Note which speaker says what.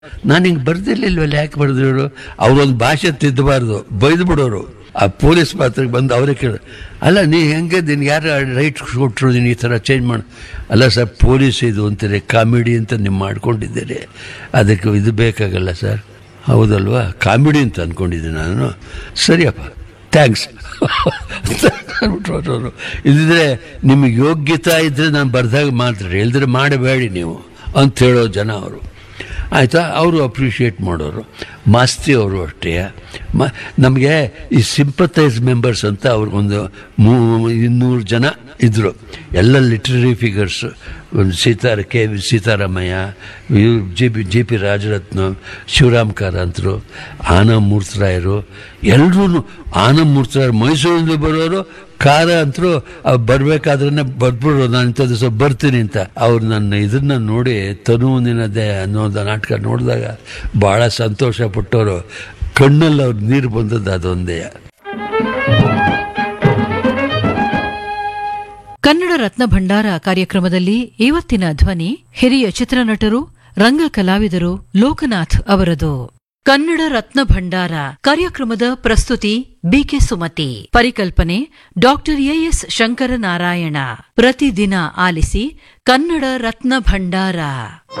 Speaker 1: ನಾನು ಹಿಂಗೆ ಬರ್ದಿರ್ಲಿಲ್ವಲ್ಲ ಯಾಕೆ ಬರ್ದಿರೋರು ಅವ್ರೊಂದು ಭಾಷೆ ತಿದ್ದಬಾರ್ದು ಬೈದು ಬಿಡೋರು ಆ ಪೊಲೀಸ್ ಪಾತ್ರಕ್ಕೆ ಬಂದು ಅವರೇ ಕೇಳ ಅಲ್ಲ ನೀ ಹೆಂಗೆ ನಿನ್ಗೆ ಯಾರು ರೈಟ್ ಕೊಟ್ಟರು ನೀನು ಈ ಥರ ಚೇಂಜ್ ಮಾಡಿ ಅಲ್ಲ ಸರ್ ಪೊಲೀಸ್ ಇದು ಅಂತಾರೆ ಕಾಮಿಡಿ ಅಂತ ನೀವು ಮಾಡ್ಕೊಂಡಿದ್ದೀರಿ ಅದಕ್ಕೆ ಇದು ಬೇಕಾಗಲ್ಲ ಸರ್ ಹೌದಲ್ವಾ ಕಾಮಿಡಿ ಅಂತ ಅಂದ್ಕೊಂಡಿದ್ದೀನಿ ನಾನು ಸರಿಯಪ್ಪ ಥ್ಯಾಂಕ್ಸ್ ಅವರು ಇದಿದ್ರೆ ನಿಮಗೆ ಯೋಗ್ಯತಾ ಇದ್ದರೆ ನಾನು ಬರ್ದಾಗ ಮಾತ್ರ ಇಲ್ದ್ರೆ ಮಾಡಬೇಡಿ ನೀವು ಅಂತ ಹೇಳೋ ಜನ ಅವರು ಆಯಿತಾ ಅವರು ಅಪ್ರಿಷಿಯೇಟ್ ಮಾಡೋರು ಮಾಸ್ತಿ ಅವರು ಅಷ್ಟೇ ಮ ನಮಗೆ ಈ ಸಿಂಪತೈಸ್ ಮೆಂಬರ್ಸ್ ಅಂತ ಅವ್ರಿಗೊಂದು ಮೂ ಇನ್ನೂರು ಜನ ಇದ್ದರು ಎಲ್ಲ ಲಿಟ್ರರಿ ಫಿಗರ್ಸ್ ಒಂದು ಸೀತಾರ ಕೆ ವಿ ಸೀತಾರಾಮಯ್ಯ ಇವ್ರು G P G P Rajaratna Shivaram ಕಾರಂತರು ಆನಂದ್ ಮೂರ್ತರಾಯರು ಎಲ್ಲರೂ ಆನಂದ್ ಮೂರ್ತರಾಯರು ಮೈಸೂರಿಂದ ಬರೋರು ಕಾರ ಅಂತರೂ ಬರಬೇಕಾದ್ರೆ ಬರ್ಬಿಡೋರು ನಾನು ಇಂಥ ದಿವಸ ಬರ್ತೀನಿ ಅಂತ ಅವ್ರು ನನ್ನ ಇದನ್ನ ನೋಡಿ ತನು ನಿನ್ನದೆ ಅನ್ನೋದು ನಾಟಕ ನೋಡಿದಾಗ ಭಾಳ ಸಂತೋಷ ಪಟ್ಟವರು ಕಣ್ಣಲ್ಲಿ ಅವ್ರ ನೀರು ಬಂದದ್ದು ಅದೊಂದೇ
Speaker 2: ಕನ್ನಡ ರತ್ನ ಭಂಡಾರ ಕಾರ್ಯಕ್ರಮದಲ್ಲಿ ಇವತ್ತಿನ ಧ್ವನಿ ಹಿರಿಯ ಚಿತ್ರನಟರು ರಂಗ ಕಲಾವಿದರು ಲೋಕನಾಥ್ ಅವರದು ಕನ್ನಡ ರತ್ನ ಭಂಡಾರ ಕಾರ್ಯಕ್ರಮದ ಪ್ರಸ್ತುತಿ ಬಿಕೆ ಸುಮತಿ ಪರಿಕಲ್ಪನೆ ಡಾಕ್ಟರ್ ಎಎಸ್ ಶಂಕರನಾರಾಯಣ ಪ್ರತಿದಿನ ಆಲಿಸಿ ಕನ್ನಡ ರತ್ನ ಭಂಡಾರ